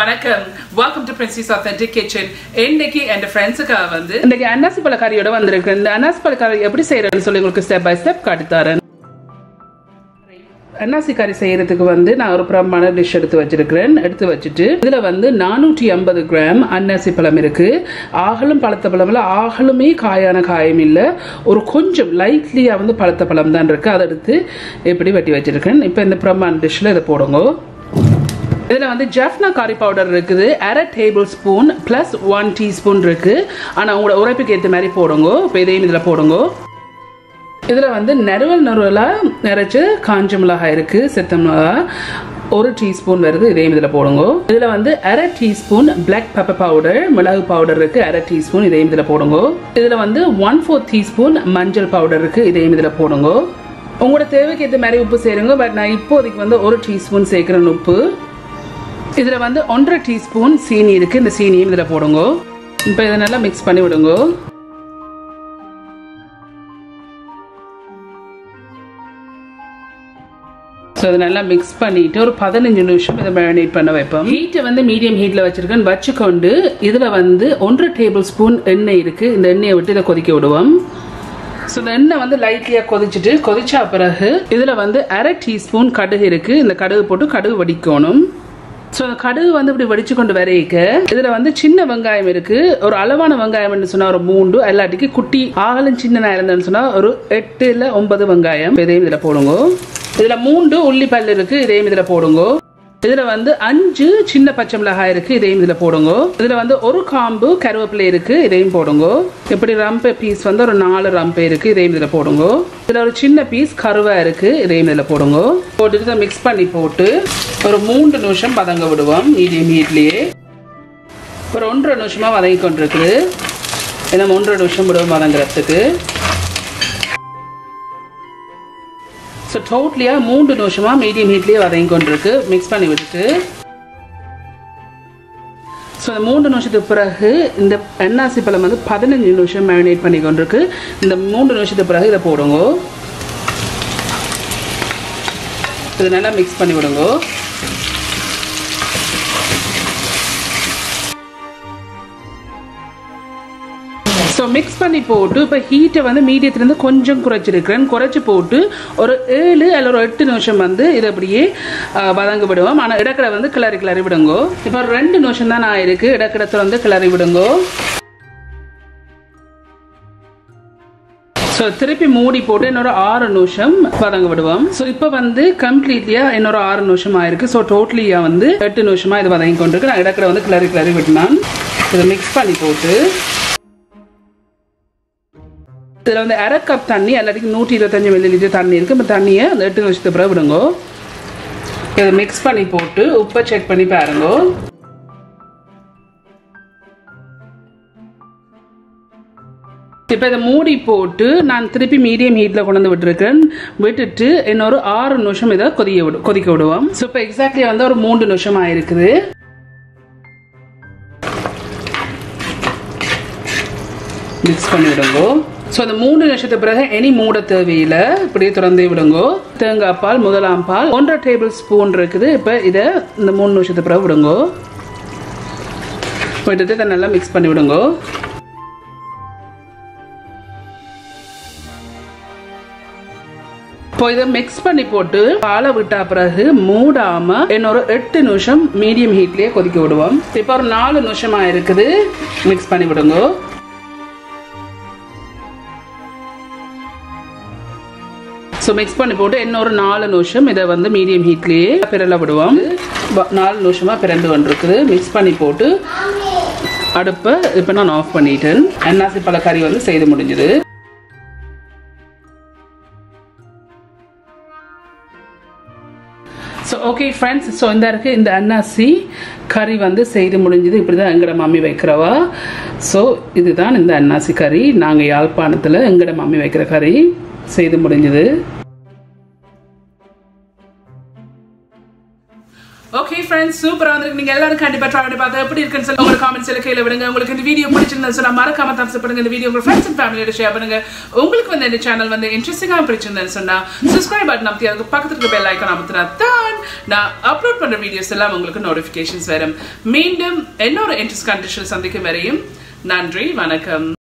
வணக்கம் welcome to princess authentic kitchen இன்னைக்கு என் ஃப்ரெண்ட்ஸுக்காக வந்து இன்னைக்கு அன்னாசி பழ கறியோட வந்திருக்கு இந்த அன்னாசி பழ கறி எப்படி செய்யறதுன்னு சொல்லி உங்களுக்கு ஸ்டெப் பை ஸ்டெப் காட்டித்தரேன் அன்னாசி கறி செய்யறதுக்கு வந்து நான் ஒரு பிரமான டிஷ் எடுத்து வச்சிருக்கிறேன் எடுத்து வச்சுட்டு இதுல வந்து நானூற்றி ஐம்பது கிராம் அன்னாசி பழம் இருக்கு ஆகலும் பழுத்த பழம்ல ஆகலுமே காயான காயம் இல்லை ஒரு கொஞ்சம் லைட்லியா வந்து பழுத்த பழம் தான் இருக்கு அதை எடுத்து எப்படி வெட்டி வச்சிருக்கேன் இப்போ இந்த பிரமான் டிஷ்ல இதை போடுங்க இதில் வந்து ஜஃப்னா காரி பவுடர் இருக்குது அரை tablespoon plus one teaspoon இருக்குது ஆனால் உங்களோட உரைப்புக்கு ஏற்ற மாதிரி போடுங்க இப்போ இதையும் இதில் போடுங்க இதில் வந்து நறுவல் நறுவலாக நிறைச்சு காஞ்ச மிளகாய் இருக்குது செத்த மிளகாய் ஒரு டீஸ்பூன் வருது இதையும் இதில் போடுங்க இதில் வந்து அரை டீஸ்பூன் பிளாக் பெப்பர் பவுடர் மிளகு பவுடர் இருக்குது அரை டீஸ்பூன் இதையும் இதில் போடுங்க இதில் வந்து ஒன் ஃபோர் டீஸ்பூன் மஞ்சள் பவுடர் இருக்குது இதையும் இதில் போடுங்க உங்களோட தேவைக்கு ஏற்ற மாதிரி உப்பு சேருங்க பட் நான் இப்போதைக்கு வந்து ஒரு டீஸ்பூன் சேர்க்குறேன் உப்பு இதில் வந்து ஒன்றரை டீஸ்பூன் சீனி இருக்குது இந்த சீனியும் இதில் போடுங்க இப்போ இதை நல்லா மிக்ஸ் பண்ணி விடுங்க ஸோ அதை நல்லா மிக்ஸ் பண்ணிட்டு ஒரு பதினஞ்சு நிமிஷம் இதை மேரினேட் பண்ண வைப்போம் ஹீட்டை வந்து மீடியம் ஹீட்டில் வச்சிருக்கேன் வச்சுக்கொண்டு இதில் வந்து ஒன்றரை டேபிள் ஸ்பூன் எண்ணெய் இருக்குது இந்த எண்ணெயை விட்டு இதை கொதிக்க விடுவோம் ஸோ இந்த எண்ணெய் வந்து லைட்லியாக கொதிச்சுட்டு கொதிச்சா பிறகு இதில் வந்து அரை டீஸ்பூன் கடுகு இருக்குது இந்த கடுகு போட்டு கடுகு வடிக்கணும் ஸோ அந்த கடுகு வந்து இப்படி வடிச்சு கொண்டு வரைக்க இதில் வந்து சின்ன வெங்காயம் இருக்கு ஒரு அளவான வெங்காயம் சொன்னால் ஒரு மூண்டு எல்லாட்டிக்கு குட்டி ஆகலும் சின்ன இருந்தேன்னு சொன்னால் ஒரு எட்டு இல்லை ஒன்பது வெங்காயம் இதையும் இதில் போடுங்க இதில் மூண்டு உள்ளி பல் இருக்கு இதையும் இதில் போடுங்க இதுல வந்து அஞ்சு சின்ன பச்சை மிளகாய் இருக்கு இதையும் இதுல போடுங்க இதுல வந்து ஒரு காம்பு கருவேப்பிலை இருக்கு இதையும் போடுங்க இப்படி ரம்பை பீஸ் வந்து ஒரு நாலு ரம்பை இருக்கு இதையும் இதுல போடுங்க இதுல ஒரு சின்ன பீஸ் கருவா இருக்கு இதையும் இதுல போடுங்க போட்டுட்டு மிக்ஸ் பண்ணி போட்டு ஒரு மூன்று நிமிஷம் பதங்க விடுவோம் மீடியம் ஹீட்லயே ஒரு ஒன்றரை நிமிஷமா வதங்கி கொண்டிருக்குது ஏன்னா ஒன்றரை நிமிஷம் விடுவோம் வதங்குறதுக்கு ஸோ டோட்லியாக மூன்று நிமிஷமாக மீடியம் ஹீட்லேயே வதங்கி கொண்டிருக்கு மிக்ஸ் பண்ணி விட்டுட்டு ஸோ இந்த மூன்று நிமிஷத்துக்கு பிறகு இந்த எண்ணாசி பழம் வந்து பதினஞ்சு நிமிஷம் மேரினேட் பண்ணி கொண்டிருக்கு இந்த மூன்று நிமிஷத்துக்கு பிறகு இதை போடுங்க இது நல்லா மிக்ஸ் பண்ணி விடுங்க ஸோ மிக்ஸ் பண்ணி போட்டு இப்போ ஹீட்டை வந்து மீடியத்துலேருந்து கொஞ்சம் குறைச்சிருக்கிறேன் குறைச்சி போட்டு ஒரு ஏழு அல்ல ஒரு எட்டு நிமிஷம் வந்து இதை அப்படியே வதங்க விடுவோம் ஆனால் இடக்கடை வந்து கிளறி கிளறி விடுங்கோ இப்போ ஒரு ரெண்டு நிமிஷம் தான் நான் இருக்கு இடக்கடத்தை வந்து கிளறி விடுங்கோ ஸோ திருப்பி மூடி போட்டு இன்னொரு ஆறு நிமிஷம் வதங்க விடுவோம் ஸோ இப்போ வந்து கம்ப்ளீட்லியாக இன்னொரு ஆறு நிமிஷம் ஆயிருக்கு ஸோ டோட்டலியாக வந்து எட்டு நிமிஷமா இது வதங்கி கொண்டிருக்கு நான் இடக்கடை வந்து கிளறி கிளறி விட்டுனான் இதை மிக்ஸ் பண்ணி போட்டு இதில் வந்து அரை கப் தண்ணி எல்லாத்துக்கும் நூற்றி இருபத்தஞ்சி மில்லி லிட்டர் தண்ணி இருக்குது இப்போ தண்ணியை அந்த எட்டு நிமிஷத்துக்கு பிறகு விடுங்க இதை மிக்ஸ் பண்ணி போட்டு உப்பை செக் பண்ணி பாருங்க இப்போ இதை மூடி போட்டு நான் திருப்பி மீடியம் ஹீட்டில் கொண்டு வந்து விட்டுருக்கேன் விட்டுட்டு இன்னொரு ஆறு நிமிஷம் இதை கொதிக்க விடு கொதிக்க விடுவோம் ஸோ இப்போ எக்ஸாக்ட்லி வந்து ஒரு மூன்று நிமிஷம் ஆயிருக்குது மிக்ஸ் பண்ணி விடுங்க ஸோ அந்த மூணு நிமிஷத்துக்கு பிறகு இனி மூட தேவையில்லை இப்படியே திறந்தே விடுங்கோ தேங்காய் பால் முதலாம் பால் ஒன்றரை டேபிள் ஸ்பூன் இருக்குது இப்போ இதை இந்த மூணு நிமிஷத்துக்கு பிறகு விடுங்கோ விட்டுட்டு இதை நல்லா மிக்ஸ் பண்ணி விடுங்கோ இப்போ இதை மிக்ஸ் பண்ணி போட்டு பாலை விட்டா பிறகு மூடாம இன்னொரு எட்டு நிமிஷம் மீடியம் ஹீட்லயே கொதிக்க விடுவோம் இப்போ ஒரு நாலு நிமிஷமா இருக்குது மிக்ஸ் பண்ணி விடுங்க ஸோ மிக்ஸ் பண்ணி போட்டு இன்னொரு நாலு நிமிஷம் இதை வந்து மீடியம் ஹீட்லேயே பிறல விடுவோம் நாலு நிமிஷமாக பிறண்டு வந்துருக்குது மிக்ஸ் பண்ணி போட்டு அடுப்பை இப்போ நான் ஆஃப் பண்ணிட்டேன் அன்னாசி பழ கறி வந்து செய்து முடிஞ்சுது ஸோ ஓகே ஃப்ரெண்ட்ஸ் ஸோ இந்த இருக்குது இந்த அன்னாசி கறி வந்து செய்து முடிஞ்சது இப்படி தான் எங்கட மம்மி வைக்கிறவா ஸோ இதுதான் இந்த அன்னாசி கறி நாங்கள் யாழ்ப்பாணத்தில் எங்கட மம்மி வைக்கிற கறி செய்து முடிஞ்சது ஓகே ஃப்ரெண்ட்ஸ் சூப்பரா வந்து நீங்க எல்லாரும் கண்டிப்பா ட்ரை பண்ணி பார்த்தா எப்படி இருக்குன்னு சொல்லி உங்க காமெண்ட்ஸ் எல்லாம் கீழே விடுங்க உங்களுக்கு இந்த வீடியோ பிடிச்சிருந்தா சொன்னா மறக்காம தம்ஸ் பண்ணுங்க இந்த வீடியோ உங்க ஃப்ரெண்ட்ஸ் அண்ட் ஃபேமிலியோட ஷேர் பண்ணுங்க உங்களுக்கு வந்து இந்த சேனல் வந்து இன்ட்ரெஸ்டிங்கா பிடிச்சிருந்தேன்னு சொன்னா சப்ஸ்கிரைப் பட்டன் அமைத்தி அதுக்கு பக்கத்துல இருக்க பெல் ஐக்கான் அமைத்தினா தான் நான் அப்லோட் பண்ற வீடியோஸ் எல்லாம் உங்களுக்கு நோட்டிபிகேஷன்ஸ் வரும் மீண்டும் இன்னொரு இன்ட்ரெஸ்ட் கண்டிஷன் சந்திக்கும் வரையும் நன்றி வணக்கம்